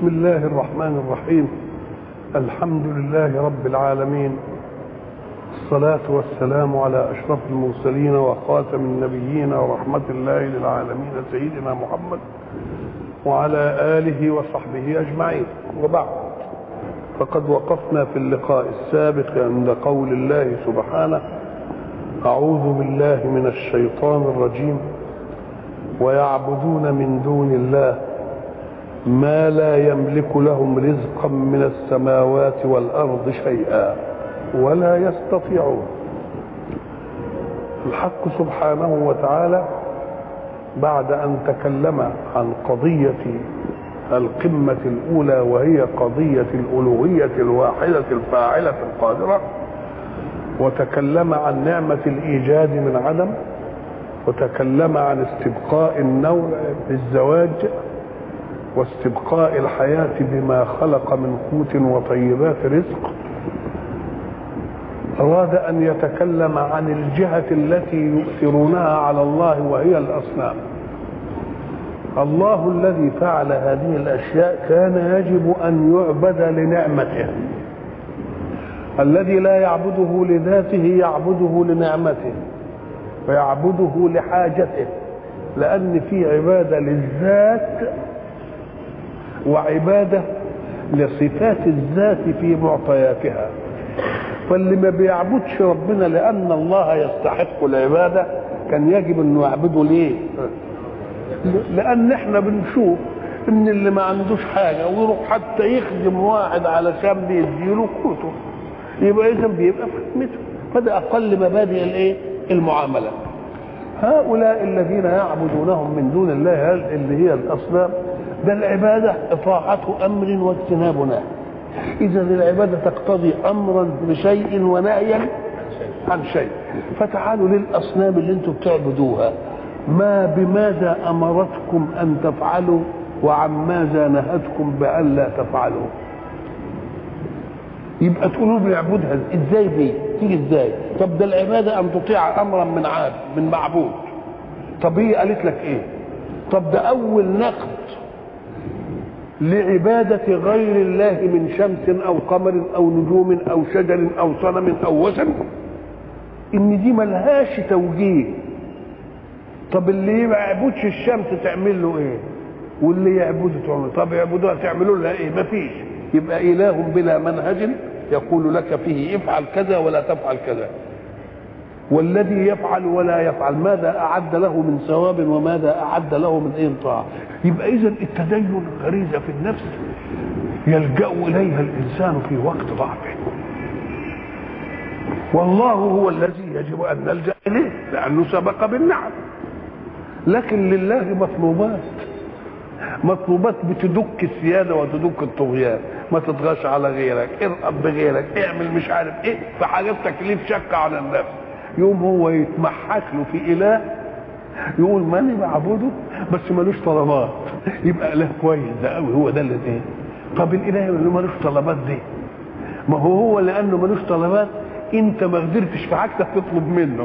بسم الله الرحمن الرحيم الحمد لله رب العالمين الصلاة والسلام على أشرف المرسلين وخاتم النبيين ورحمة الله للعالمين سيدنا محمد وعلى آله وصحبه أجمعين وبعد فقد وقفنا في اللقاء السابق عند قول الله سبحانه أعوذ بالله من الشيطان الرجيم ويعبدون من دون الله ما لا يملك لهم رزقا من السماوات والارض شيئا ولا يستطيعون الحق سبحانه وتعالى بعد ان تكلم عن قضيه القمه الاولى وهي قضيه الالوهيه الواحده الفاعله القادره وتكلم عن نعمه الايجاد من عدم وتكلم عن استبقاء النوع بالزواج واستبقاء الحياة بما خلق من قوت وطيبات رزق أراد أن يتكلم عن الجهة التي يؤثرونها على الله وهي الأصنام الله الذي فعل هذه الأشياء كان يجب أن يعبد لنعمته الذي لا يعبده لذاته يعبده لنعمته ويعبده لحاجته لأن في عبادة للذات وعباده لصفات الذات في معطياتها فاللي ما بيعبدش ربنا لان الله يستحق العباده كان يجب انه يعبده ليه لان احنا بنشوف ان اللي ما عندوش حاجه ويروح حتى يخدم واحد علشان بيديله قوته يبقى اذا بيبقى في خدمته فده اقل مبادئ الايه المعامله هؤلاء الذين يعبدونهم من دون الله اللي هي الاصنام ده العبادة إطاعة أمر واجتناب نهي إذا العبادة تقتضي أمرا بشيء ونهيا عن شيء فتعالوا للأصنام اللي أنتم بتعبدوها ما بماذا أمرتكم أن تفعلوا وعن ماذا نهتكم بألا تفعلوا يبقى تقولوا بنعبدها ازاي دي تيجي ازاي طب ده العباده ان تطيع امرا من عابد من معبود طب هي قالت لك ايه طب ده اول نقد لعبادة غير الله من شمس أو قمر أو نجوم أو شجر أو صنم أو وثن إن دي ملهاش توجيه طب اللي ما يعبدش الشمس تعمل له إيه؟ واللي يعبده تعمل طب يعبدوها تعملوا لها إيه؟ مفيش يبقى إله بلا منهج يقول لك فيه افعل كذا ولا تفعل كذا والذي يفعل ولا يفعل ماذا أعد له من ثواب وماذا أعد له من إيه طاعة يبقى إذا التدين غريزة في النفس يلجأ إليها الإنسان في وقت ضعفه والله هو الذي يجب أن نلجأ إليه لأنه سبق بالنعم لكن لله مطلوبات مطلوبات بتدك السيادة وتدك الطغيان ما تطغاش على غيرك ارقب بغيرك اعمل مش عارف ايه في حاجات تكليف شك على النفس يوم هو يتمحك له في اله يقول ماني بعبده بس ملوش طلبات يبقى اله كويس ده قوي هو ده اللي ايه طب الاله اللي ملوش طلبات دي ما هو هو لانه ملوش طلبات انت ما قدرتش في حاجتك تطلب منه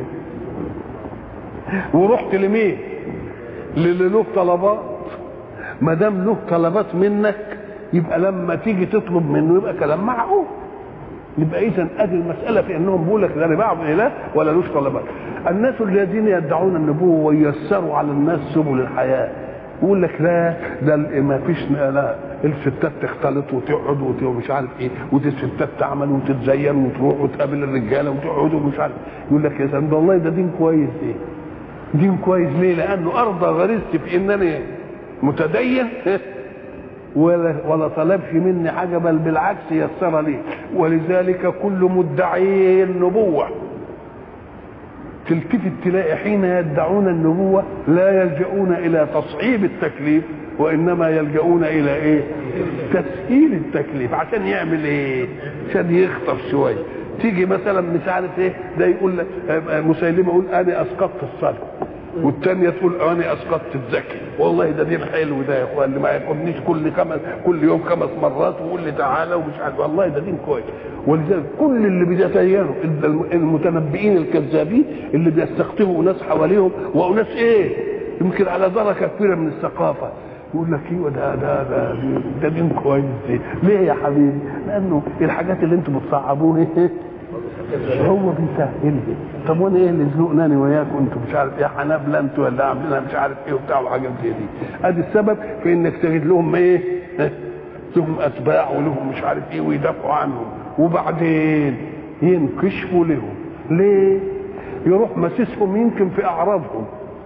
ورحت لمين للي له طلبات ما دام له طلبات منك يبقى لما تيجي تطلب منه يبقى كلام معقول يبقى اذا ادي المساله في انهم بيقول لك لا انا بعبد اله ولا لوش طلبات الناس الذين يدعون النبوه ويسروا على الناس سبل الحياه يقول لك لا ده ما فيش لا الستات تختلط وتقعد ومش عارف ايه والستات تعمل وتتزين وتروح وتقابل الرجاله وتقعد ومش عارف يقول لك يا سلام ده والله ده دين كويس ايه دين كويس ليه؟ لانه ارضى غريزتي في انني متدين ولا ولا طلبش مني حاجه بل بالعكس يسر لي ولذلك كل مدعي النبوه تلتفت تلاقي حين يدعون النبوه لا يلجؤون الى تصعيب التكليف وانما يلجؤون الى ايه؟ تسهيل التكليف عشان يعمل ايه؟ عشان يخطف شويه تيجي مثلا مش عارف ايه ده يقول لك مسيلمه يقول انا اسقطت الصلاه والثانيه تقول انا اسقطت الزكي والله ده دين حلو ده يا اخوان اللي ما ياخدنيش كل خمس كل يوم خمس مرات ويقول لي تعالى ومش عارف والله ده دين كويس ولذلك كل اللي بيتدينوا المتنبئين الكذابين اللي بيستقطبوا ناس حواليهم وناس ايه يمكن على درجه كبيره من الثقافه يقول لك ايوه ده ده ده ده دين كويس دي. ليه يا حبيبي؟ لانه الحاجات اللي انتم بتصعبوها هو بيسهل طب وانا ايه اللي زنقناني وياكم انتم مش عارف ايه حنابله انتوا ولا عاملينها مش عارف ايه وبتاع وحاجات زي دي ادي السبب في انك تجد لهم ايه؟ لهم اتباع ولهم مش عارف ايه ويدافعوا عنهم وبعدين ينكشفوا لهم ليه؟ يروح مسيسهم يمكن في اعراضهم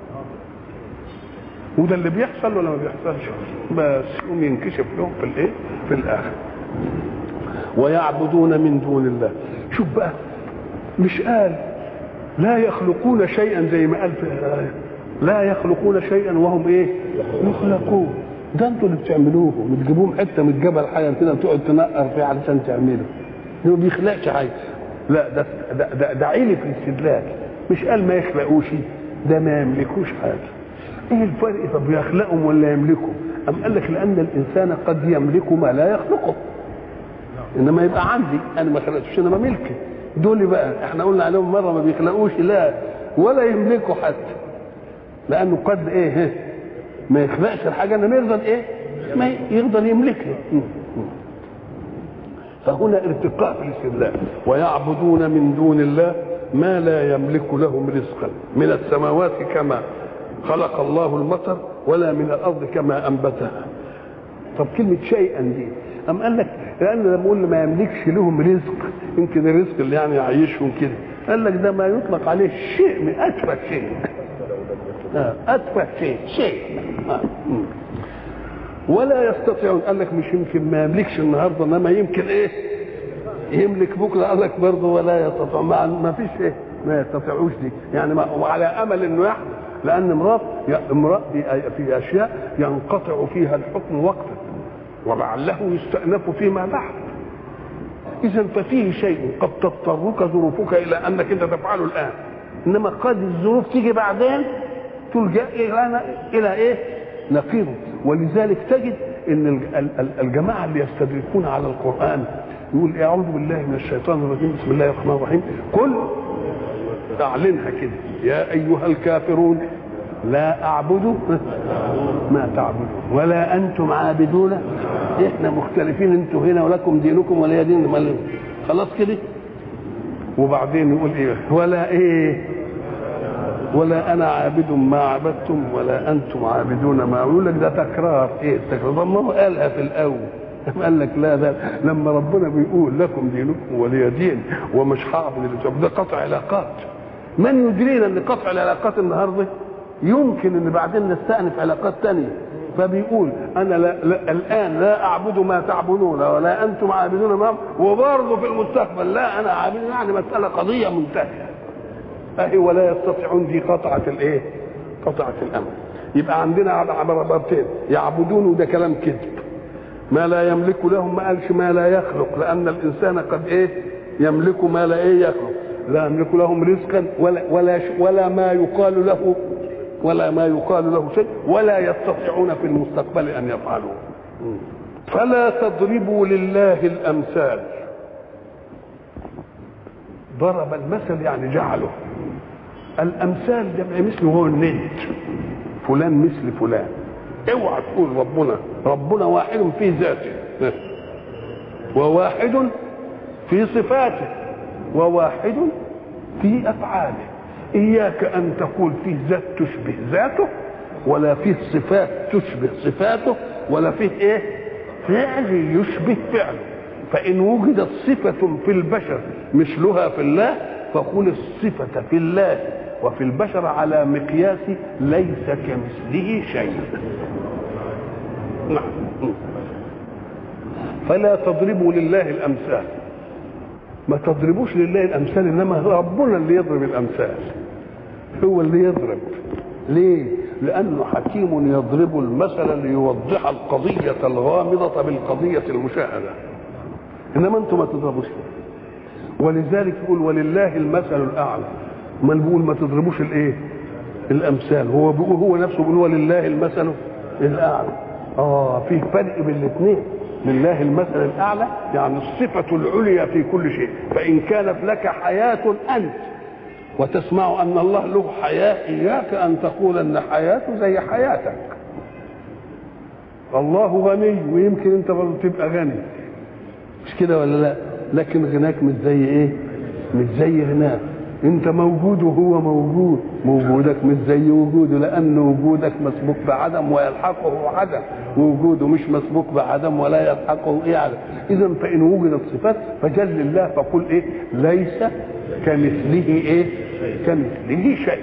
وده اللي بيحصل ولا ما بيحصلش بس يقوم ينكشف لهم في الايه في الاخر ويعبدون من دون الله شوف بقى مش قال لا يخلقون شيئا زي ما قال في الآية لا يخلقون شيئا وهم ايه يخلقون ده انتوا اللي بتعملوه بتجيبوهم حته من الجبل حاجه كده وتقعد تنقر فيها علشان تعمله ده ما بيخلقش حاجه لا ده ده ده, ده عيلي في الاستدلال مش قال ما يخلقوش ده ما يملكوش حاجه ايه الفرق طب يخلقهم ولا يملكهم ام قال لك لان الانسان قد يملك ما لا يخلقه انما يبقى عندي انا ما خلقتوش انما ملكي دول بقى احنا قلنا عليهم مره ما بيخلقوش لا ولا يملكوا حتى لانه قد ايه ما يخلقش الحاجه انما يفضل ايه ما يفضل يملكها فهنا ارتقاء في الاستدلال ويعبدون من دون الله ما لا يملك لهم رزقا من السماوات كما خلق الله المطر ولا من الارض كما انبتها طب كلمه شيئا دي أم قال لك لأن لما بقول ما يملكش لهم رزق يمكن الرزق اللي يعني يعيشهم كده قال لك ده ما يطلق عليه شيء من أتفه شيء آه أتفه شيء شيء آه. ولا يستطيعون قال لك مش يمكن ما يملكش النهارده انما يمكن ايه يملك بكره قال لك برضه ولا يستطيع ما, ما فيش ايه ما يستطيعوش دي يعني ما وعلى امل انه يحدث لان امراه امراه في اشياء ينقطع فيها الحكم وقتا ولعله يستأنف فيما بعد إذا ففيه شيء قد تضطرك ظروفك إلى أنك أنت تفعله الآن إنما قد الظروف تيجي بعدين تلجأ إلى إلى إيه؟ نقيضه ولذلك تجد ان الجماعه اللي يستدركون على القران يقول اعوذ بالله من الشيطان الرجيم بسم الله الرحمن الرحيم قل اعلنها كده يا ايها الكافرون لا اعبد ما تعبدون ولا انتم عابدون احنا مختلفين انتوا هنا ولكم دينكم ولا دين خلاص كده وبعدين يقول ايه ولا ايه ولا انا عابد ما عبدتم ولا انتم عابدون ما يقول لك ده تكرار ايه التكرار ده ما هو قالها في الاول قال لك لا ده لما ربنا بيقول لكم دينكم ولي دين ومش هعبد اللي ده قطع علاقات من يدرينا ان قطع العلاقات النهارده يمكن ان بعدين نستأنف علاقات تانية فبيقول انا لا لا الان لا اعبد ما تعبدون ولا انتم عابدون ما وبرضه في المستقبل لا انا عابد يعني مساله قضيه منتهيه اهي ولا يستطيعون دي قطعه الايه؟ قطعه الامر يبقى عندنا عبارتين يعبدون وده كلام كذب ما لا يملك لهم ما قالش ما لا يخلق لان الانسان قد ايه يملك ما لا ايه يخلق لا يملك لهم رزقا ولا ولا ولا ما يقال له ولا ما يقال له شيء ولا يستطيعون في المستقبل ان يفعلوه فلا تضربوا لله الامثال ضرب المثل يعني جعله الامثال جمع مثل هو الند فلان مثل فلان اوعى تقول ربنا ربنا واحد في ذاته وواحد في صفاته وواحد في افعاله اياك ان تقول فيه ذات تشبه ذاته ولا فيه صفات تشبه صفاته ولا فيه ايه فعل يشبه فعله فان وجدت صفه في البشر مثلها في الله فقل الصفه في الله وفي البشر على مقياس ليس كمثله شيء نعم فلا تضربوا لله الامثال ما تضربوش لله الامثال انما ربنا اللي يضرب الامثال هو اللي يضرب ليه لانه حكيم يضرب المثل ليوضح القضيه الغامضه بالقضيه المشاهده انما انتم ما تضربوش ولذلك يقول ولله المثل الاعلى ما بيقول ما تضربوش الايه الامثال هو بيقول هو نفسه بيقول ولله المثل الاعلى اه في فرق بين الاثنين لله المثل الاعلى يعني الصفه العليا في كل شيء فان كانت لك حياه انت وتسمع ان الله له حياه اياك ان تقول ان حياته زي حياتك الله غني ويمكن انت برضه تبقى غني مش كده ولا لا لكن غناك مش زي ايه مش زي غناه انت موجود وهو موجود وجودك مش زي وجوده لان وجودك مسبوق بعدم ويلحقه عدم ووجوده مش مسبوق بعدم ولا يلحقه ايه عدم اذا فان وجدت صفات فجل الله فقل ايه ليس كمثله ايه كمثله شيء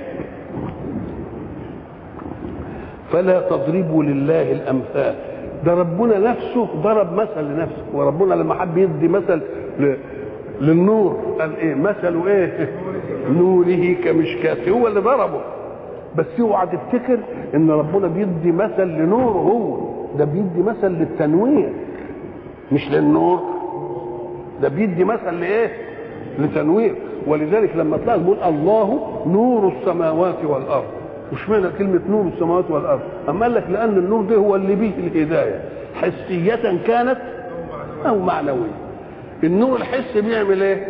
فلا تضربوا لله الامثال ده ربنا نفسه ضرب مثل لنفسه وربنا لما حب يدي مثل ل... للنور قال ايه مثل ايه نوره كمشكاة هو اللي ضربه بس اوعى تفتكر ان ربنا بيدي مثل لنور هو ده بيدي مثل للتنوير مش للنور ده بيدي مثل لايه لتنوير ولذلك لما تلاقي بيقول الله نور السماوات والارض مش معنى كلمة نور السماوات والأرض أما قال لك لأن النور ده هو اللي به الهداية حسية كانت أو معنوية النور الحسي بيعمل إيه؟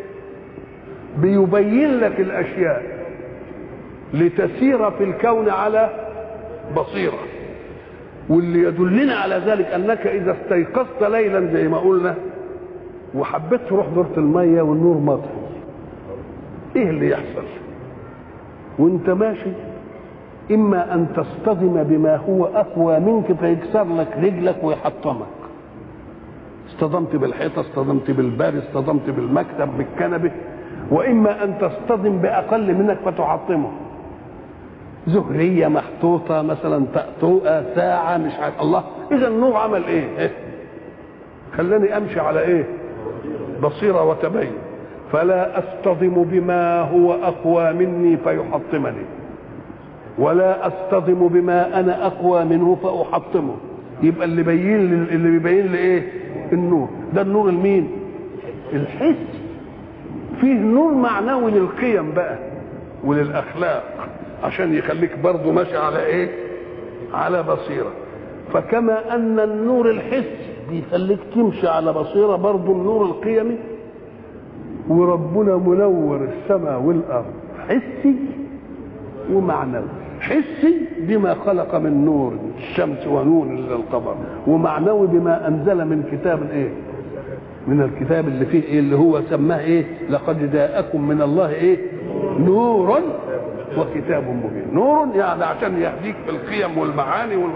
بيبين لك الأشياء لتسير في الكون على بصيرة واللي يدلنا على ذلك أنك إذا استيقظت ليلا زي ما قلنا وحبيت تروح دورة المية والنور مطفي إيه اللي يحصل؟ وانت ماشي اما ان تصطدم بما هو اقوى منك فيكسر لك رجلك ويحطمك اصطدمت بالحيطه اصطدمت بالباب اصطدمت بالمكتب بالكنبه واما ان تصطدم باقل منك فتحطمه زهريه محطوطه مثلا تأطوءة ساعه مش عارف الله اذا النور عمل ايه, إيه؟ خلاني امشي على ايه بصيره وتبين فلا اصطدم بما هو اقوى مني فيحطمني ولا اصطدم بما انا اقوى منه فاحطمه يبقى اللي بين اللي بيبين لي ايه النور ده النور المين الحس فيه نور معنوي للقيم بقى وللاخلاق عشان يخليك برضه ماشي على ايه على بصيره فكما ان النور الحسي بيخليك تمشي على بصيره برضه النور القيمي وربنا منور السماء والارض حسي ومعنوي حسي بما خلق من نور الشمس ونور للقمر ومعنوي بما انزل من كتاب ايه من الكتاب اللي فيه ايه اللي هو سماه ايه لقد جاءكم من الله ايه نور وكتاب مبين نور يعني عشان يهديك في القيم والمعاني وال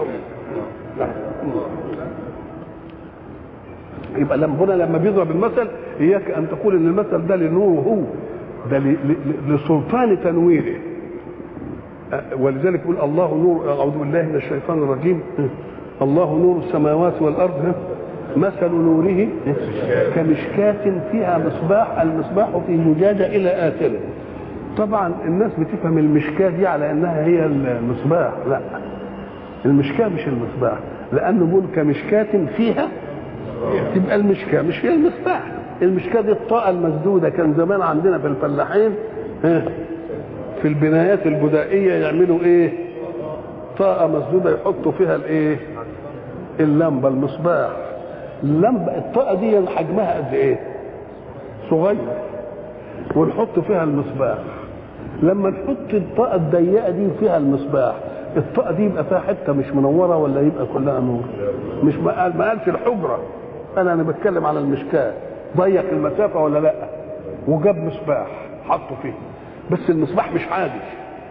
يبقى لما هنا لما بيضرب المثل اياك ان تقول ان المثل ده لنور هو ده لسلطان تنويره ولذلك يقول الله نور اعوذ بالله من الشيطان الرجيم الله نور السماوات والارض مثل نوره كمشكاة فيها مصباح المصباح في زجاجة إلى آخره طبعا الناس بتفهم المشكاة دي على أنها هي المصباح لا المشكاة مش المصباح لأنه بيقول كمشكاة فيها تبقى المشكاة مش هي المصباح المشكاة دي الطاقة المسدودة كان زمان عندنا في الفلاحين في البنايات البدائية يعملوا ايه طاقة مسدودة يحطوا فيها الايه اللمبة المصباح اللمبة الطاقة دي حجمها قد ايه صغير ونحط فيها المصباح لما نحط الطاقة الضيقة دي فيها المصباح الطاقة دي يبقى فيها حتة مش منورة ولا يبقى كلها نور مش ما قال ما قالش الحجرة انا انا بتكلم على المشكاة ضيق المسافة ولا لا وجاب مصباح حطه فيه بس المصباح مش عادي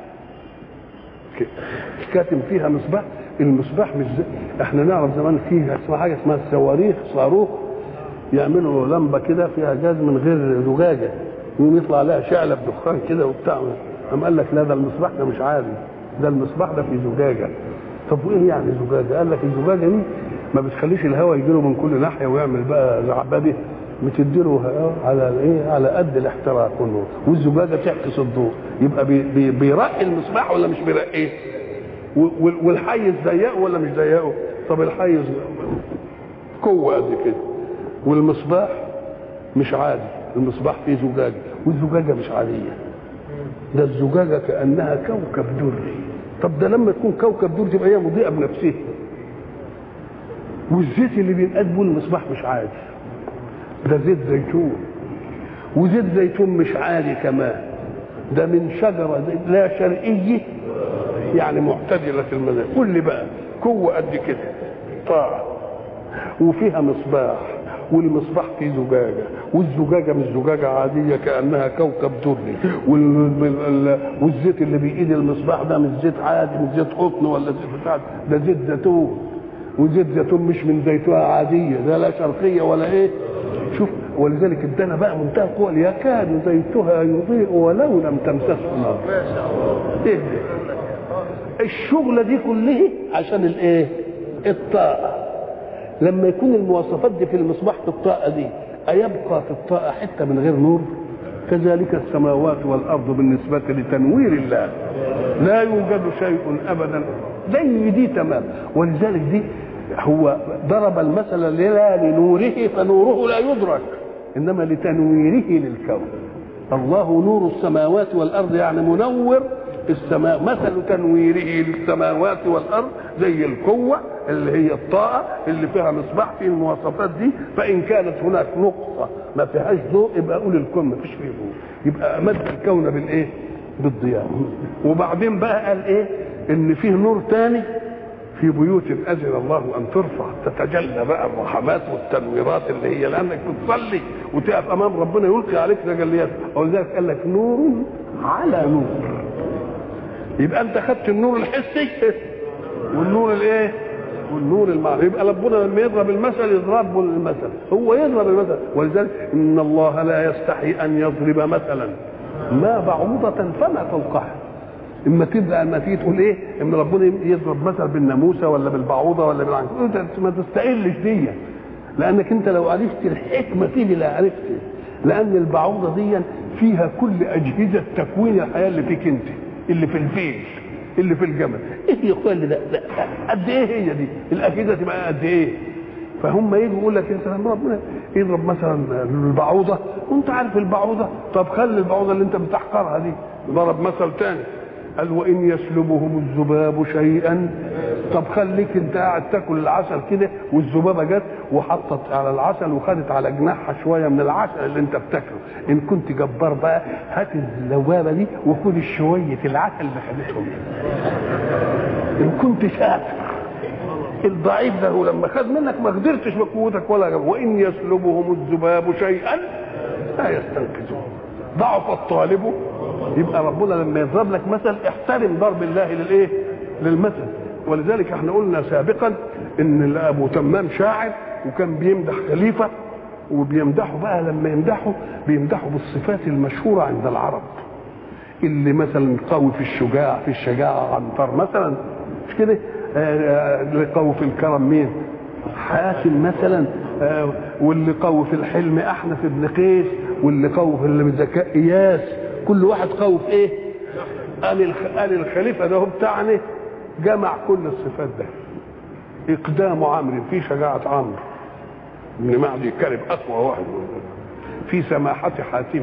كاتم فيها مصباح المصباح مش زي احنا نعرف زمان فيه اسمها حاجه اسمها الصواريخ صاروخ يعملوا لمبه كده فيها جاز من غير زجاجه يقوم يطلع عليها شعله بدخان كده وبتاع قام قال لك لا ده المصباح ده مش عادي ده المصباح ده في زجاجه طب وايه يعني زجاجه؟ قال لك الزجاجه دي ما بتخليش الهواء يجي له من كل ناحيه ويعمل بقى زعبابه بتديله على ايه على قد الاحتراق والنور والزجاجه تعكس الضوء يبقى بي بي بيرقي المصباح ولا مش بيرقيه والحيز ضيقه ولا مش ضيقه طب الحيز قوه قد كده والمصباح مش عادي المصباح فيه زجاجه والزجاجه مش عاديه ده الزجاجه كانها كوكب دري طب ده لما تكون كوكب دري تبقى هي مضيئه بنفسها والزيت اللي بينقاد بيه المصباح مش عادي ده زيت زيتون وزيت زيتون مش عالي كمان ده من شجرة لا شرقية يعني معتدلة المدى كل بقى قوة قد كده الطاعة وفيها مصباح والمصباح فيه زجاجة والزجاجة مش زجاجة عادية كأنها كوكب دري وال- والزيت اللي بإيد المصباح ده مش زيت عادي مش زيت قطن ولا زيت بتاع ده زيت زيتون وزيت زيتون مش من زيتونة عادية ده لا شرقية ولا ايه شوف ولذلك ادانا بقى منتهى القوة يكاد زيتها يضيء ولو لم تمسسه نار ايه ده؟ الشغلة دي كلها عشان الايه الطاقة لما يكون المواصفات دي في المصباح في الطاقة دي أيبقى في الطاقة حتة من غير نور كذلك السماوات والأرض بالنسبة لتنوير الله لا يوجد شيء أبدا زي دي تمام ولذلك دي هو ضرب المثل لا لنوره فنوره لا يدرك إنما لتنويره للكون الله نور السماوات والأرض يعني منور السماء مثل تنويره للسماوات والارض زي القوه اللي هي الطاقه اللي فيها مصباح فيه المواصفات دي فان كانت هناك نقطه ما فيهاش ضوء يبقى اقول الكون ما فيش فيه ضوء يبقى امد الكون بالايه؟ بالضياء وبعدين بقى قال ايه؟ ان فيه نور تاني في بيوت اذن الله ان ترفع تتجلى بقى الرحمات والتنويرات اللي هي لانك بتصلي وتقف امام ربنا يلقي عليك تجليات ولذلك قال لك نور على نور يبقى انت خدت النور الحسي والنور الايه والنور المعنوي يبقى ربنا لما يضرب المثل يضرب المثل هو يضرب المثل ولذلك ان الله لا يستحي ان يضرب مثلا ما بعوضة فما فوقها اما تبدا اما تيجي تقول ايه ان ربنا يضرب مثل بالناموسه ولا بالبعوضه ولا بالعنكبوت ما تستقلش دي لانك انت لو عرفت الحكمه فيه لا عرفت لان البعوضه دي فيها كل اجهزه تكوين الحياه اللي فيك انت اللي في الفيل اللي في الجمل ايه يا اخويا اللي ده, ده قد ايه هي دي الاجهزه تبقى قد ايه فهم يجوا يقول لك يا سلام ربنا يضرب مثلا البعوضه وانت عارف البعوضه طب خلي البعوضه اللي انت بتحقرها دي ضرب مثل تاني قال وان يسلبهم الذباب شيئا طب خليك انت قاعد تاكل العسل كده والذبابه جت وحطت على العسل وخدت على جناحها شويه من العسل اللي انت بتاكله ان كنت جبار بقى هات الذبابه دي وخد شويه العسل اللي خدتهم ان كنت شاطر الضعيف ده هو لما خد منك ما قدرتش بقوتك ولا جب. وان يسلبهم الذباب شيئا لا يستنقذوه ضعف الطالب يبقى ربنا لما يضرب لك مثل احترم ضرب الله للايه للمثل ولذلك احنا قلنا سابقا ان ابو تمام شاعر وكان بيمدح خليفه وبيمدحه بقى لما يمدحه بيمدحه بالصفات المشهوره عند العرب اللي مثلا قوي في الشجاع في الشجاعه عنتر مثلا مش كده آه، اللي قوي في الكرم مين حاتم مثلا آه، واللي قوي في الحلم احنف بن قيس واللي قوي في الذكاء اياس كل واحد قوي في ايه قال الخ- قال الخليفه ده هو بتاعنا جمع كل الصفات ده اقدام عمرو في شجاعه عمرو بن معدي كلب اقوى واحد في سماحه حاتم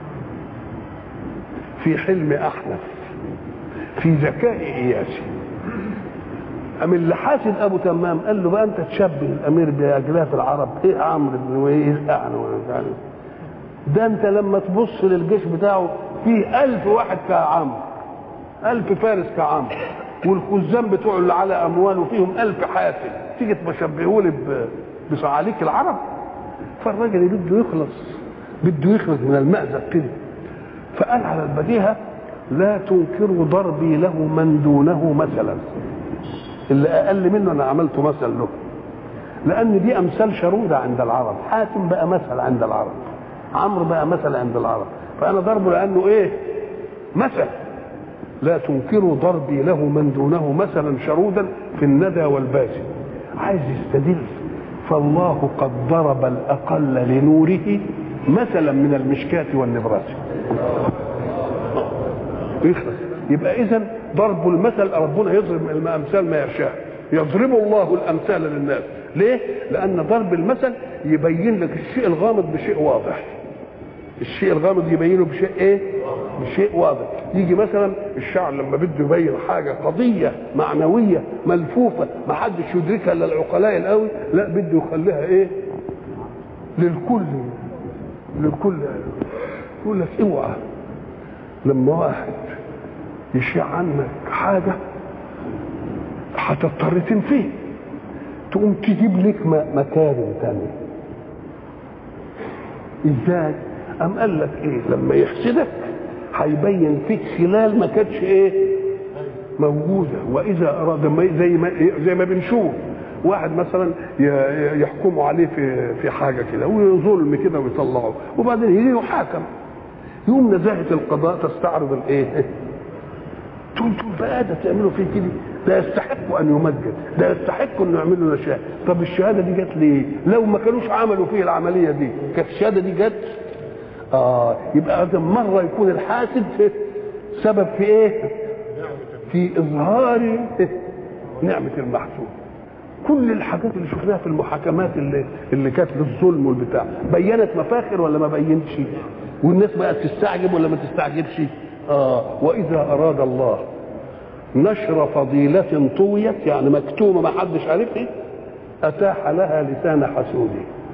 في حلم احنف في ذكاء اياسي أم اللي حاسد ابو تمام قال له بقى انت تشبه الامير باجلاف العرب ايه عمرو بن وايه يعني ومش عارف. ده انت لما تبص للجيش بتاعه فيه ألف واحد كعمرو ألف فارس كعمرو والخزان بتوعه اللي على أمواله فيهم ألف حافل تيجي تشبهه لي ب- بصعاليك العرب فالراجل بده يخلص بده يخلص من المأزق كده فقال على البديهة لا تنكروا ضربي له من دونه مثلا اللي أقل منه أنا عملته مثل له لأن دي أمثال شرودة عند العرب حاتم بقى مثل عند العرب عمرو بقى مثل عند العرب فأنا ضربه لأنه إيه مثل لا تنكروا ضربي له من دونه مثلا شرودا في الندى والباسي عايز يستدل فالله قد ضرب الأقل لنوره مثلا من المشكاة والنبراس يخلص يبقى إذا ضرب المثل ربنا يضرب الأمثال ما يشاء يضرب الله الأمثال للناس ليه؟ لأن ضرب المثل يبين لك الشيء الغامض بشيء واضح الشيء الغامض يبينه بشيء ايه بشيء واضح يجي مثلا الشاعر لما بده يبين حاجه قضيه معنويه ملفوفه ما حدش يدركها الا العقلاء القوي لا بده يخليها ايه للكل للكل يقول لك اوعى لما واحد يشيع عنك حاجه هتضطر تنفيه تقوم تجيب لك مكارم تانية ازاي ام قال لك ايه لما يحسدك هيبين فيك خلال ما كانتش ايه موجوده واذا اراد ما زي ما زي ما بنشوف واحد مثلا يحكموا عليه في في حاجه كده وظلم كده ويطلعه وبعدين يجي يحاكم يوم نزاهه القضاء تستعرض الايه تقول تقول بقى ده تعملوا فيه كده ده يستحق ان يمجد ده يستحق انه يعملوا له شهاده طب الشهاده دي جت ليه لو ما كانوش عملوا فيه العمليه دي كانت الشهاده دي جت اه يبقى هذا مره يكون الحاسد سبب في ايه في اظهار نعمه المحسود كل الحاجات اللي شفناها في المحاكمات اللي اللي كانت للظلم والبتاع بينت مفاخر ولا ما بينتش والناس بقت تستعجب ولا ما تستعجبش اه واذا اراد الله نشر فضيلة طويت يعني مكتومة ما حدش عارفها أتاح لها لسان حسود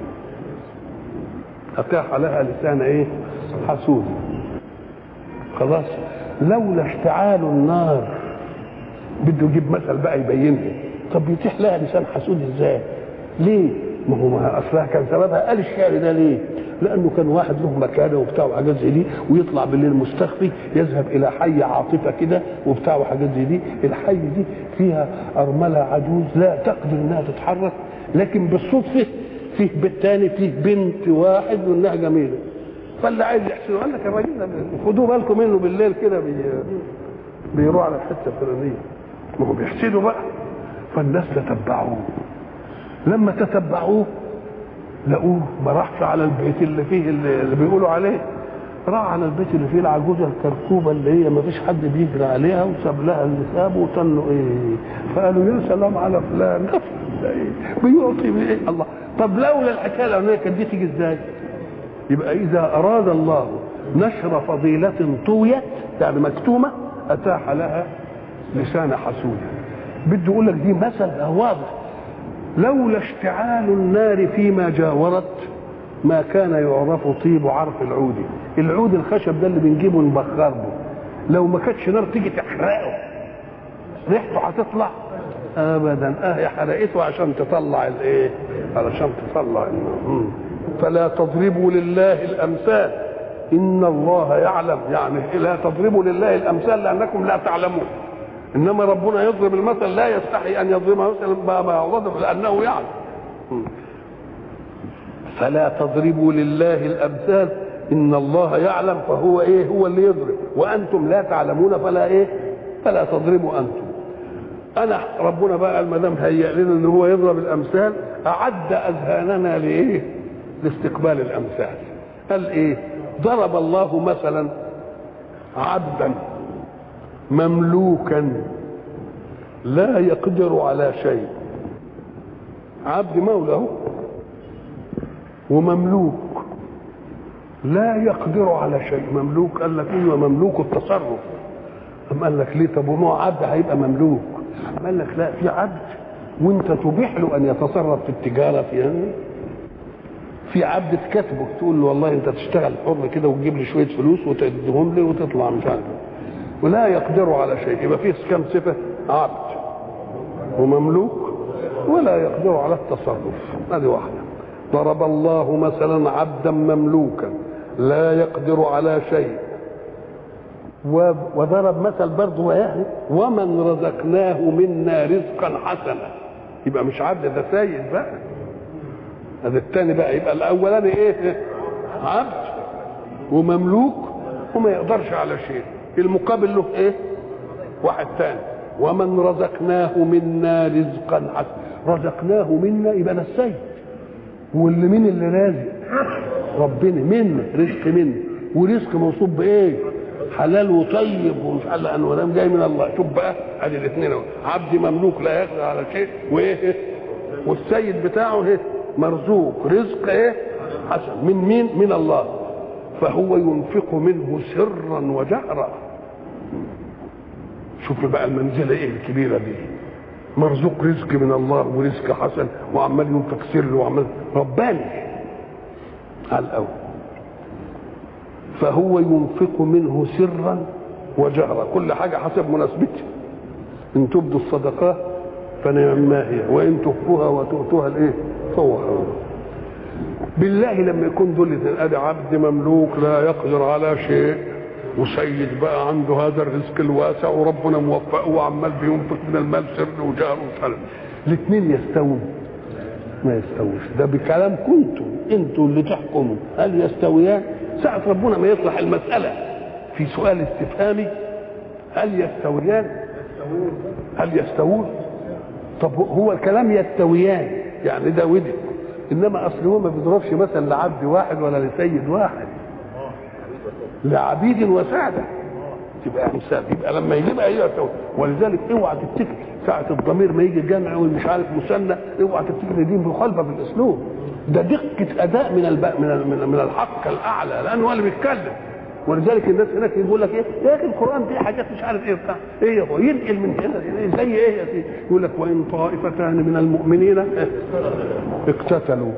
أتاح لها لسان إيه؟ حسود خلاص لولا اشتعال النار بده يجيب مثل بقى يبينها طب يتيح لها لسان حسود ازاي؟ ليه؟ ما هو ما اصلها كان سببها قال الشعر ده ليه؟ لانه كان واحد له مكانه وبتاع وحاجات زي دي ويطلع بالليل مستخفي يذهب الى حي عاطفه كده وبتاع وحاجات زي دي الحي دي فيها ارمله عجوز لا تقدر انها تتحرك لكن بالصدفه فيه بيت تاني فيه بنت واحد وانها جميله فاللي عايز يحسنه قال لك الراجل ده خدوا بالكم منه بالليل كده بي... بيروح على الحته الفلانيه ما هو بيحسدوا بقى فالناس تتبعوه لما تتبعوه لقوه ما راحش على البيت اللي فيه اللي, اللي بيقولوا عليه راح على البيت اللي فيه العجوزه الكركوبه اللي هي ما فيش حد بيجري عليها وساب لها اللي سابه وتنوا ايه فقالوا يا سلام على فلان ده ايه بيعطي بايه الله طب لولا الحكايه الاولانيه كانت دي تيجي ازاي؟ يبقى اذا اراد الله نشر فضيله طويت يعني مكتومه اتاح لها لسان حسود بده يقول لك دي مثل واضح لولا اشتعال النار فيما جاورت ما كان يعرف طيب عرف العود العود الخشب ده اللي بنجيبه نبخر به لو ما كانتش نار تيجي تحرقه ريحته هتطلع ابدا اه حرقته عشان تطلع الايه علشان تطلع النار فلا تضربوا لله الامثال ان الله يعلم يعني لا تضربوا لله الامثال لانكم لا تعلمون انما ربنا يضرب المثل لا يستحي ان يضرب مثلا ما يضرب لانه يعلم فلا تضربوا لله الامثال ان الله يعلم فهو ايه هو اللي يضرب وانتم لا تعلمون فلا ايه فلا تضربوا انتم انا ربنا بقى قال ما دام هيأ لنا ان هو يضرب الامثال اعد اذهاننا لايه لاستقبال الامثال قال ايه ضرب الله مثلا عبدا مملوكا لا يقدر على شيء عبد مولى ومملوك لا يقدر على شيء مملوك قال لك ايوه مملوك التصرف أم قال لك ليه طب وما عبد هيبقى مملوك أم قال لك لا في عبد وانت تبيح له ان يتصرف في التجاره في يعني في عبد تكاتبه تقول له والله انت تشتغل حر كده وتجيب لي شويه فلوس وتديهم لي وتطلع مش عارف ولا يقدر على شيء يبقى فيه كم صفه عبد ومملوك ولا يقدر على التصرف هذه واحده ضرب الله مثلا عبدا مملوكا لا يقدر على شيء وضرب مثل برضه ويعني ومن رزقناه منا رزقا حسنا يبقى مش عبد ده سيد بقى هذا الثاني بقى يبقى الاولاني ايه عبد ومملوك وما يقدرش على شيء المقابل له ايه واحد ثاني ومن رزقناه منا رزقا حسنا رزقناه منا يبقى ده السيد واللي مين اللي رازق ربنا منا رزق منا ورزق موصوف بايه حلال وطيب ومش قال انه ده جاي من الله شوف بقى ادي الاثنين عبد مملوك لا يقدر على شيء وايه والسيد بتاعه ايه مرزوق رزق ايه حسن من مين من الله فهو ينفق منه سرا وجهرا شوف بقى المنزله ايه الكبيره دي مرزوق رزق من الله ورزق حسن وعمال ينفق سر وعمال رباني على الاول فهو ينفق منه سرا وجهرا كل حاجه حسب مناسبتها ان تبدوا الصدقات فنعما هي وان تخفوها وتؤتوها الايه فهو خير بالله لما يكون دول ادي عبد مملوك لا يقدر على شيء وسيد بقى عنده هذا الرزق الواسع وربنا موفقه وعمال بينفق من المال سر وجار وسلم الاثنين يستوون ما يستووش ده بكلام كنتم انتوا اللي تحكموا هل يستويان ساعة ربنا ما يطرح المسألة في سؤال استفهامي هل يستويان هل يستوون طب هو الكلام يستويان يعني ده ودي انما اصل هو ما بيضربش مثلا لعبد واحد ولا لسيد واحد لعبيد وسادة تبقى مثال يبقى لما يجيبها هي يستوي ولذلك اوعى تفتكر ساعة الضمير ما يجي جمع ومش عارف مثنى اوعى تفتكر دي مخالفة في الاسلوب ده دقة اداء من الب... من ال... من الحق الاعلى لانه هو اللي بيتكلم ولذلك الناس هناك يقول لك ايه يا اخي القران فيه حاجات مش عارف ايه بتاع ايه هو ينقل من هنا زي ايه يا سيدي يقول لك وان طائفتان من المؤمنين اقتتلوا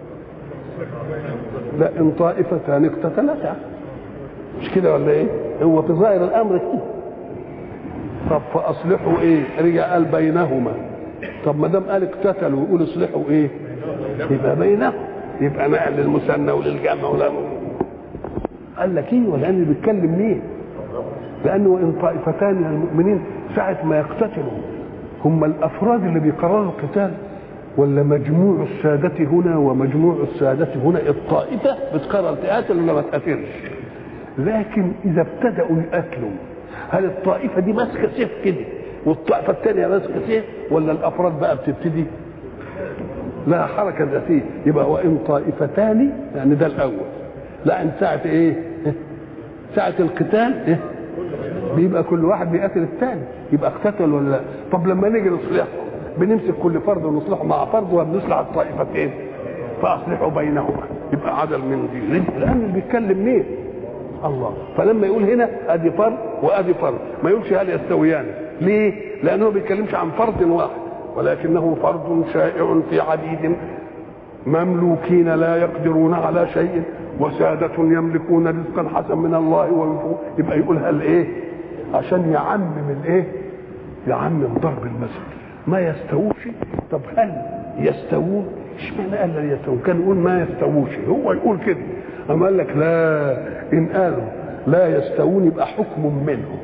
لا ان طائفتان اقتتلتا مش كده ولا ايه هو في ظاهر الامر كده طب فاصلحوا ايه رجع قال بينهما طب ما دام قال اقتتلوا يقول اصلحوا ايه يبقى بينهم يبقى نقل للمثنى وللجمع ولا قال لك ايه ولا اللي بيتكلم مين لانه ان طائفتان من المؤمنين ساعه ما يقتتلوا هم الافراد اللي بيقرروا القتال ولا مجموع السادة هنا ومجموع السادة هنا الطائفة بتقرر تقاتل ولا ما تقاتلش لكن إذا ابتدأوا يقاتلوا هل الطائفة دي ماسكة سيف كده والطائفة الثانية ماسكة سيف ولا الأفراد بقى بتبتدي لا حركة ذاتية يبقى وإن طائفتان يعني ده الأول لا ان ساعة ايه ساعة القتال إيه؟ بيبقى كل واحد بيقاتل الثاني يبقى اقتتل ولا لا طب لما نيجي نصلحهم بنمسك كل فرد ونصلحه مع فرد وبنصلح الطائفتين فاصلحوا بينهما يبقى عدل من دي لان اللي بيتكلم مين الله فلما يقول هنا ادي فرد وادي فرد ما يقولش هل يستويان ليه لانه ما بيتكلمش عن فرد واحد ولكنه فرد شائع في عديد مملوكين لا يقدرون على شيء وسادة يملكون رزقا حسن من الله وينفقون يبقى يقول هل ايه عشان يعمم الايه يعمم ضرب المثل ما يستووش طب هل يستوون اشمعنى قال لا يستوون كان يقول ما يستووش هو يقول كده اما قال لك لا ان قالوا لا يستوون يبقى حكم منهم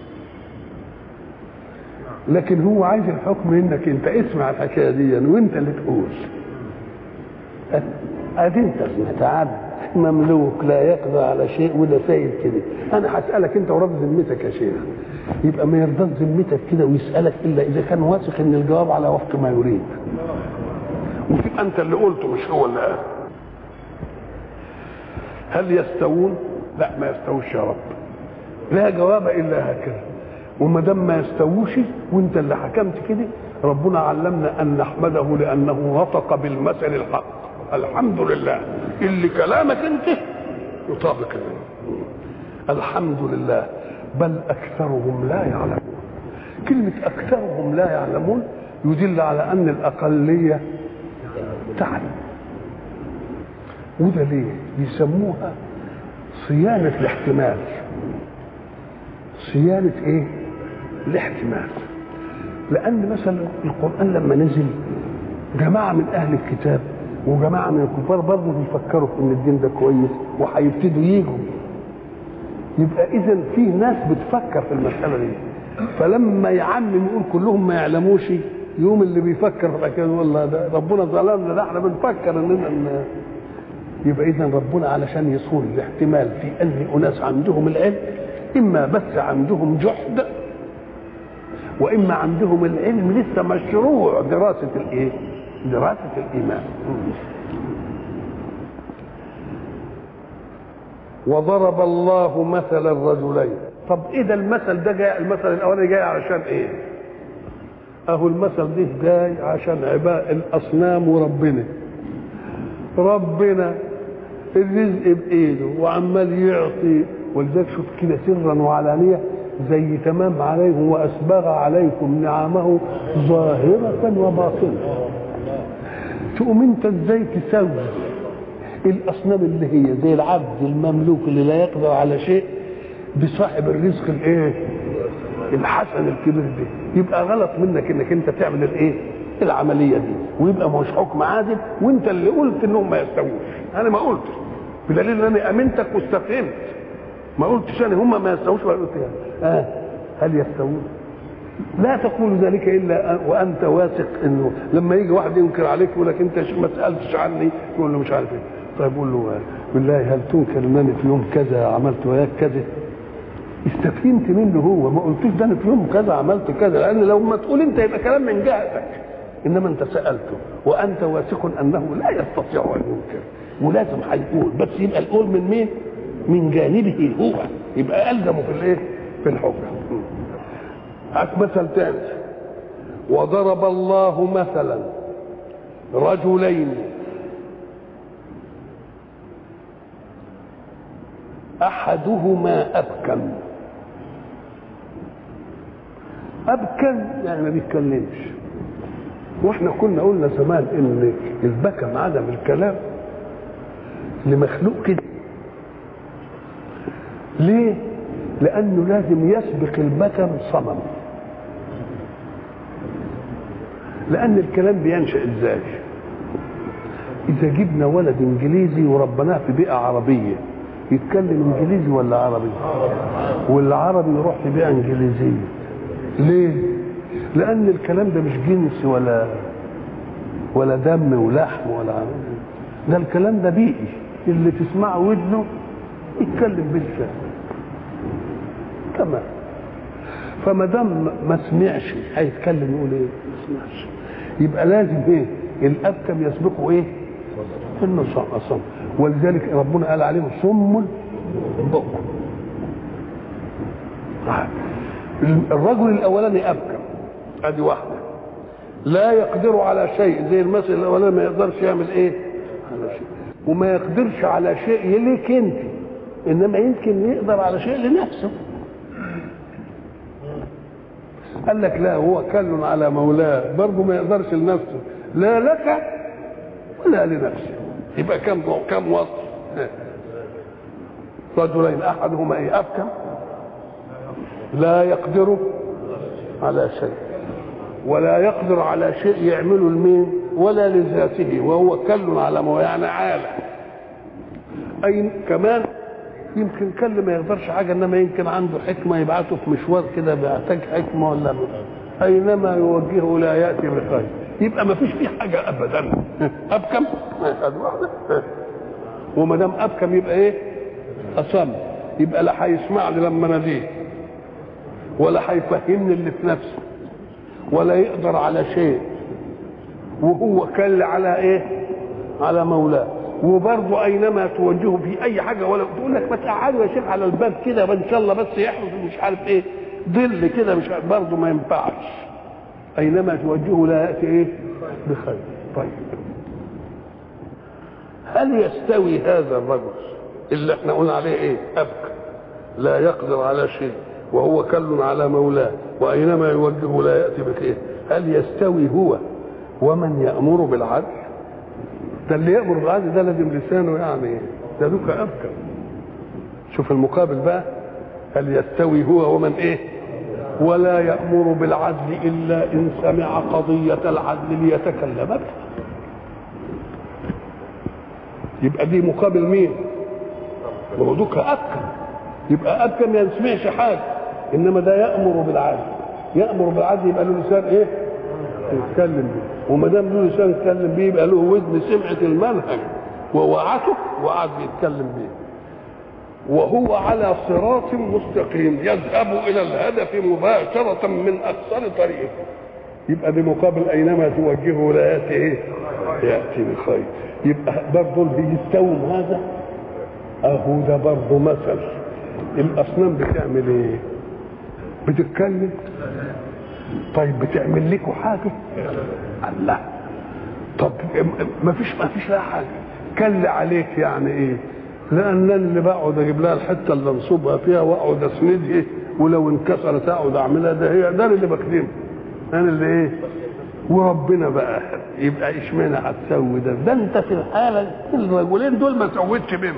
لكن هو عايز الحكم منك انت اسمع الحكايه دي وانت اللي تقول ادي انت تعال مملوك لا يقضى على شيء ولا سيد كده انا هسالك انت ورب ذمتك يا شيخ يبقى ما يرضاش ذمتك كده ويسالك الا اذا كان واثق ان الجواب على وفق ما يريد وتبقى انت اللي قلته مش هو اللي قال هل يستوون لا ما يستووش يا رب لا جواب الا هكذا وما دام ما يستووش وانت اللي حكمت كده ربنا علمنا ان نحمده لانه نطق بالمثل الحق الحمد لله اللي كلامك انت يطابق الحمد لله بل اكثرهم لا يعلمون كلمه اكثرهم لا يعلمون يدل على ان الاقليه تعلم وده ليه بيسموها صيانه الاحتمال صيانه ايه الاحتمال لان مثلا القران لما نزل جماعه من اهل الكتاب وجماعه من الكفار برضه بيفكروا في ان الدين ده كويس وهيبتدوا يجوا يبقى اذا في ناس بتفكر في المساله دي فلما يعمم يقول كلهم ما يعلموش يوم اللي بيفكر في كده والله ده ربنا ظلمنا ده احنا بنفكر اننا ان يبقى اذا ربنا علشان يصون الاحتمال في ان اناس عندهم العلم اما بس عندهم جحد واما عندهم العلم لسه مشروع دراسه الايه؟ دراسه الايمان. وضرب الله مثل الرجلين طب ايه ده المثل ده جاي المثل الاولاني جاي علشان ايه؟ اهو المثل ده جاي عشان عباء الاصنام وربنا ربنا الرزق بايده وعمال يعطي ولذلك شوف كده سرا وعلانيه زي تمام عليهم واسبغ عليكم نعمه ظاهره وباطنه تقوم انت ازاي تسوي الاصنام اللي هي زي العبد المملوك اللي لا يقدر على شيء بصاحب الرزق الايه الحسن الكبير ده يبقى غلط منك انك انت تعمل الايه العمليه دي ويبقى مش حكم عادل وانت اللي قلت انهم ما يستووش انا ما قلتش بدليل ان انا امنتك واستفهمت ما قلتش انا هم ما يستووش ولا قلت يعني. اه هل يستوون لا تقول ذلك الا وانت واثق انه لما يجي واحد ينكر عليك يقول لك انت ما سالتش عني يقول له مش عارف ايه طيب قول له بالله هل تنكر انني في يوم كذا عملت وياك كذا استفهمت منه هو ما قلتوش ده انا في يوم كذا عملت كذا لان لو ما تقول انت يبقى كلام من جهتك انما انت سالته وانت واثق انه لا يستطيع ان ينكر ولازم هيقول بس يبقى القول من مين؟ من جانبه هو يبقى الزمه في الايه؟ في الحكم هات مثل تاني وضرب الله مثلا رجلين احدهما ابكم ابكم يعني ما بيتكلمش واحنا كنا قلنا زمان ان البكم عدم الكلام لمخلوق كده ليه لانه لازم يسبق البكم صمم لان الكلام بينشا ازاي اذا جبنا ولد انجليزي وربناه في بيئه عربيه يتكلم انجليزي ولا عربي والعربي يروح في بيئه انجليزيه ليه لان الكلام ده مش جنس ولا ولا دم ولحم ولا عربي. ده الكلام ده بيئي اللي تسمعه ودنه يتكلم بالكلام تمام فما دام ما سمعش هيتكلم يقول ايه؟ ما سمعش يبقى لازم ايه؟ الابكم يسبقه ايه؟ انه صم ولذلك ربنا قال عليهم صم بكم الرجل الاولاني ابكم ادي واحده لا يقدر على شيء زي المثل الاولاني ما يقدرش يعمل ايه؟ على شيء وما يقدرش على شيء ليك انت انما يمكن يقدر على شيء لنفسه قال لك لا هو كل على مولاه برضه ما يقدرش لنفسه لا لك ولا لنفسه يبقى كم كم وصف رجلين احدهما ايه ابكم لا يقدر على شيء ولا يقدر على شيء يعمله لمين ولا لذاته وهو كل على مولاه يعني عالة اي كمان يمكن كل ما يقدرش حاجه انما يمكن عنده حكمه يبعثه في مشوار كده بيحتاج حكمه ولا اينما يوجهه لا ياتي بخير يبقى ما فيش فيه حاجه ابدا ابكم ادي واحده وما دام ابكم يبقى ايه اصم يبقى لا هيسمعني لما اناديه ولا هيفهمني اللي في نفسه ولا يقدر على شيء وهو كل على ايه على مولاه وبرضه اينما توجهه في اي حاجه ولا تقول لك ما تقعدوا يا شيخ على الباب كده ان شاء الله بس يحرس مش عارف ايه ظل كده مش برضه ما ينفعش اينما توجهه لا ياتي ايه بخير طيب هل يستوي هذا الرجل اللي احنا قلنا عليه ايه ابكى لا يقدر على شيء وهو كل على مولاه واينما يوجهه لا ياتي بخير هل يستوي هو ومن يامر بالعدل ده اللي يامر بالعدل ده لازم لسانه يعني ده دوك ابكى شوف المقابل بقى هل يستوي هو ومن ايه ولا يامر بالعدل الا ان سمع قضيه العدل ليتكلم بها يبقى دي مقابل مين ما دوك ابكى يبقى ابكى ما يسمعش حاجه انما ده يامر بالعدل يامر بالعدل يبقى له لسان ايه يتكلم بيه وما دام له لسان يتكلم بيه يبقى له ودن سمعت المنهج ووعته وقعد بيتكلم بيه وهو على صراط مستقيم يذهب الى الهدف مباشره من اقصر طريق يبقى بمقابل اينما توجهه لا ياتي ايه؟ ياتي بخير يبقى برضه بيستوم هذا اهو ده برضه مثل الاصنام بتعمل ايه؟ بتتكلم طيب بتعمل لكم حاجه؟ الله طب ما فيش ما فيش لها حاجه كل عليك يعني ايه؟ لان انا اللي بقعد اجيب لها الحته اللي انصبها فيها واقعد اسندها ولو انكسرت اقعد اعملها ده هي ده اللي بخدمه انا اللي ايه؟ وربنا بقى يبقى اشمعنى هتسوي ده؟ ده انت في الحاله الرجلين دول ما سويتش بينهم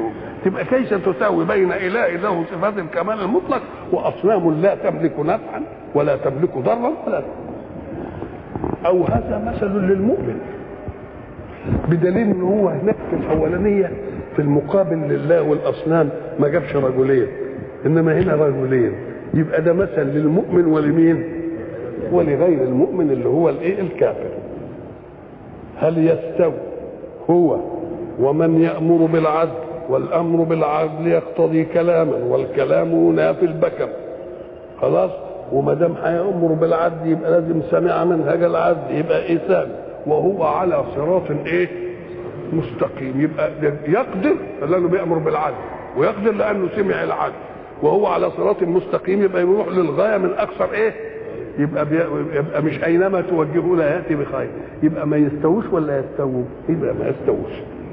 تبقى كيف تساوي بين اله له صفات الكمال المطلق واصنام لا تملك نفعا ولا تملك ضرا ولا او هذا مثل للمؤمن بدليل ان هو هناك في الاولانيه في المقابل لله والاصنام ما جابش رجلين انما هنا رجلين يبقى ده مثل للمؤمن ولمين ولغير المؤمن اللي هو الايه الكافر هل يستوي هو ومن يامر بالعدل والامر بالعدل يقتضي كلاما والكلام ينافي البكم خلاص وما دام هيامر بالعدل يبقى لازم سمع منهج العدل يبقى ايه سامع وهو على صراط ايه مستقيم يبقى يقدر لانه بيامر بالعدل ويقدر لانه سمع العدل وهو على صراط مستقيم يبقى يروح للغايه من اكثر ايه يبقى بي... يبقى مش اينما توجهه لا ياتي بخير يبقى ما يستووش ولا يستووا يبقى ما يستووش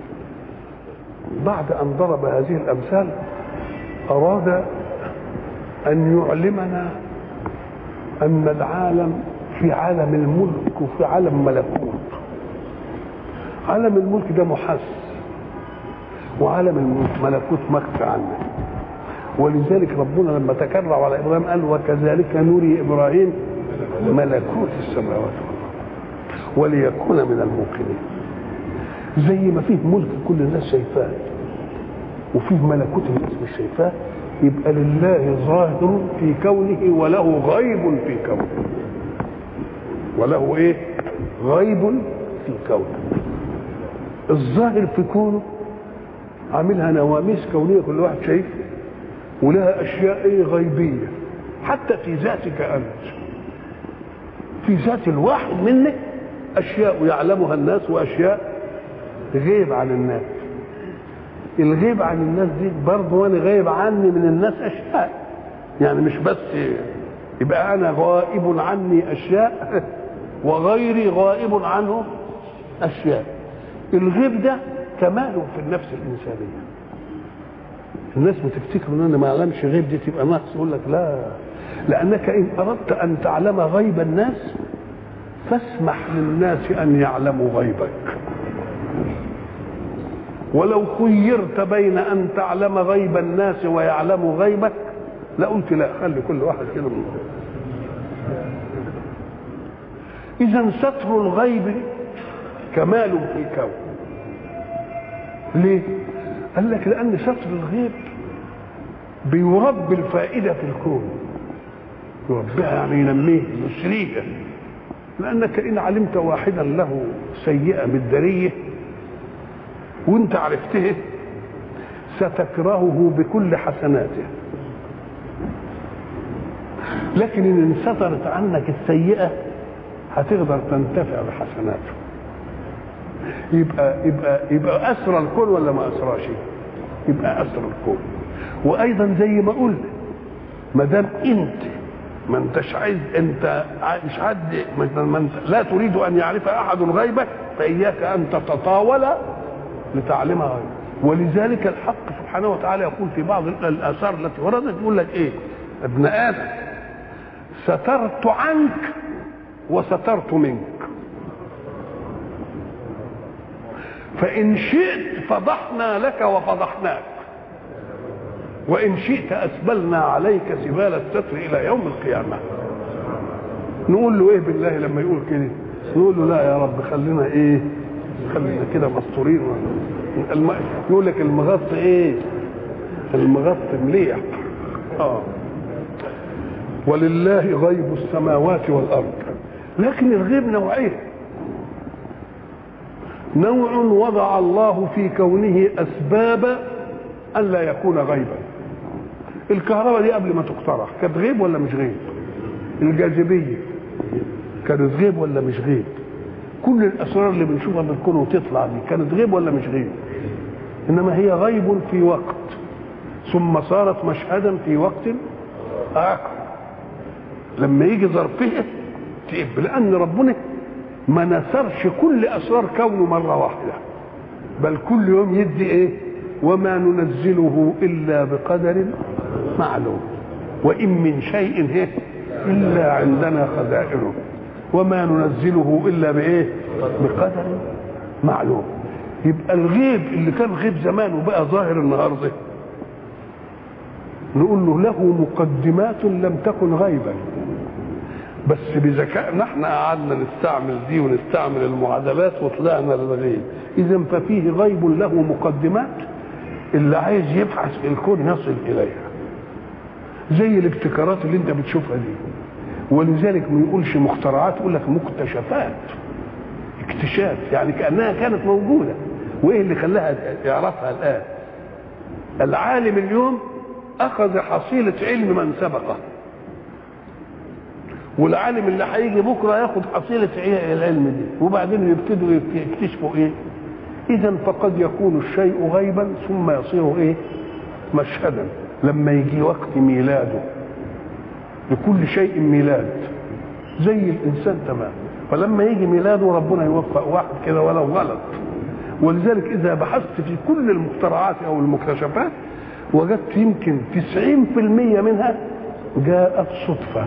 بعد ان ضرب هذه الامثال اراد ان يعلمنا ان العالم في عالم الملك وفي عالم ملكوت عالم الملك ده محس وعالم الملكوت مخفي عنه ولذلك ربنا لما تكرر على ابراهيم قال وكذلك نري ابراهيم ملكوت السماوات والارض وليكون من الموقنين زي ما فيه ملك كل الناس شايفاه وفيه ملكوت الناس مش شايفاه يبقى لله ظاهر في كونه وله غيب في كونه وله ايه غيب في كونه الظاهر في كونه عاملها نواميس كونيه كل واحد شايف ولها اشياء ايه غيبيه حتى في ذاتك انت في ذات الواحد منك اشياء يعلمها الناس واشياء غيب عن الناس الغيب عن الناس دي برضه وانا غايب عني من الناس اشياء يعني مش بس يبقى انا غائب عني اشياء وغيري غائب عنه اشياء الغيب ده كماله في النفس الانسانيه الناس بتفتكر ان انا ما اعلمش غيب دي تبقى نقص يقول لك لا لانك ان اردت ان تعلم غيب الناس فاسمح للناس ان يعلموا غيبك ولو خيرت بين ان تعلم غيب الناس ويعلموا غيبك لقلت لا خلي كل واحد كده من اذا ستر الغيب كمال في كون ليه قال لك لان ستر الغيب بيربي الفائده في الكون يربيها يعني ينميه يسريها لانك ان علمت واحدا له سيئه بالدريه وانت عرفته ستكرهه بكل حسناته لكن ان انسترت عنك السيئه هتقدر تنتفع بحسناته يبقى يبقى يبقى اسرى الكون ولا ما اسراش يبقى اسرى الكون وايضا زي ما قلنا ما دام انت ما انتش عايز انت مش حد ما انت لا تريد ان يعرف احد غيبك فاياك ان تتطاول لتعلمها غيبك ولذلك الحق سبحانه وتعالى يقول في بعض الاثار التي وردت يقول لك ايه ابن ادم سترت عنك وسترت منك فإن شئت فضحنا لك وفضحناك وإن شئت أسبلنا عليك سبال الستر إلى يوم القيامة نقول له إيه بالله لما يقول كده نقول له لا يا رب خلينا إيه خلينا كده مستورين الم... يقول لك المغط إيه المغط مليح آه ولله غيب السماوات والأرض لكن الغيب نوعين نوع وضع الله في كونه اسباب ان لا يكون غيبا الكهرباء دي قبل ما تخترع كانت غيب ولا مش غيب الجاذبيه كانت غيب ولا مش غيب كل الاسرار اللي بنشوفها في الكون وتطلع دي كانت غيب ولا مش غيب انما هي غيب في وقت ثم صارت مشهدا في وقت اخر لما يجي ظرفها تقب لان ربنا ما نثرش كل اسرار كونه مره واحده بل كل يوم يدي ايه وما ننزله الا بقدر معلوم وان من شيء إيه الا عندنا خزائنه وما ننزله الا بايه بقدر معلوم يبقى الغيب اللي كان غيب زمان وبقى ظاهر النهارده نقول له له مقدمات لم تكن غيبا بس بذكائنا احنا قعدنا نستعمل دي ونستعمل المعادلات وطلعنا للغيب اذا ففيه غيب له مقدمات اللي عايز يبحث في الكون يصل اليها زي الابتكارات اللي انت بتشوفها دي ولذلك ما يقولش مخترعات يقول لك مكتشفات اكتشاف يعني كانها كانت موجوده وايه اللي خلاها يعرفها الان العالم اليوم اخذ حصيله علم من سبقه والعالم اللي هيجي بكره ياخد حصيله العلم دي وبعدين يبتدوا يكتشفوا ايه اذا فقد يكون الشيء غيبا ثم يصير ايه مشهدا لما يجي وقت ميلاده لكل شيء ميلاد زي الانسان تمام فلما يجي ميلاده ربنا يوفق واحد كده ولو غلط ولذلك اذا بحثت في كل المخترعات او المكتشفات وجدت يمكن 90% منها جاءت صدفه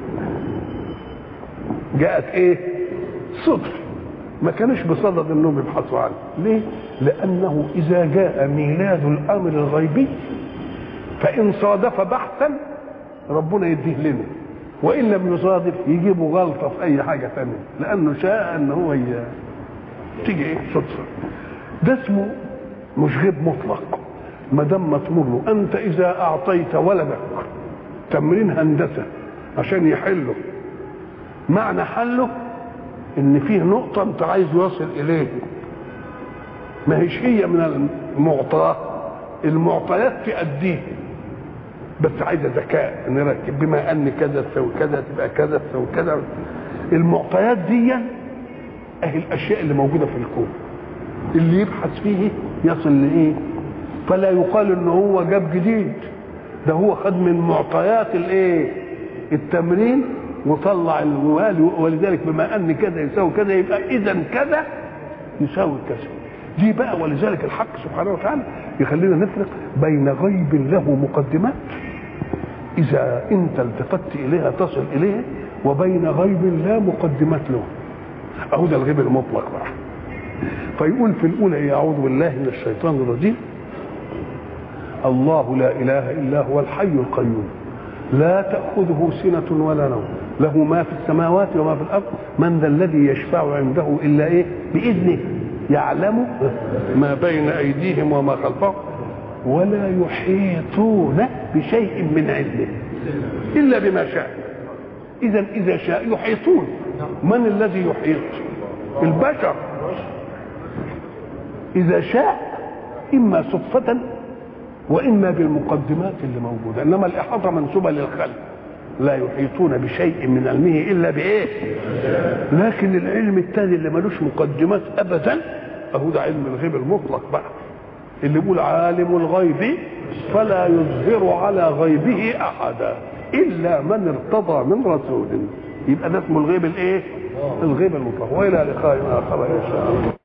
جاءت ايه صدفه ما كانوش بصدد انهم يبحثوا عنه ليه لانه اذا جاء ميلاد الامر الغيبي فان صادف بحثا ربنا يديه لنا وان لم يصادف يجيبوا غلطه في اي حاجه ثانيه لانه شاء ان هو ي... تيجي ايه صدفه ده اسمه مش غيب مطلق ما دام مطمور له انت اذا اعطيت ولدك تمرين هندسه عشان يحله معنى حله ان فيه نقطه انت عايز يوصل اليه ما هيش هي من المعطاه المعطيات تأديه بس عايزه ذكاء نركب بما ان كذا تسوي كذا تبقى كذا تسوي كذا المعطيات دي اهي الاشياء اللي موجوده في الكون اللي يبحث فيه يصل لايه فلا يقال ان هو جاب جديد ده هو خد من معطيات الايه التمرين وطلع الموال ولذلك بما ان كذا يساوي كذا يبقى اذا كذا يساوي كذا دي بقى ولذلك الحق سبحانه وتعالى يخلينا نفرق بين غيب له مقدمات اذا انت التفت اليها تصل اليه وبين غيب لا مقدمات له اهو ده الغيب المطلق بقى فيقول في الاولى اعوذ بالله من الشيطان الرجيم الله لا اله الا هو الحي القيوم لا تاخذه سنه ولا نوم له ما في السماوات وما في الارض من ذا الذي يشفع عنده الا ايه باذنه يعلم ما بين ايديهم وما خلفهم ولا يحيطون بشيء من علمه الا بما شاء اذا اذا شاء يحيطون من الذي يحيط البشر اذا شاء اما صدفه واما بالمقدمات اللي موجوده انما الاحاطه منسوبه للخلق لا يحيطون بشيء من علمه الا بايه لكن العلم الثاني اللي ملوش مقدمات ابدا اهو ده علم الغيب المطلق بقى اللي يقول عالم الغيب فلا يظهر على غيبه احدا الا من ارتضى من رسول يبقى ده اسمه الغيب الايه الغيب المطلق والى لقاء اخر ان شاء الله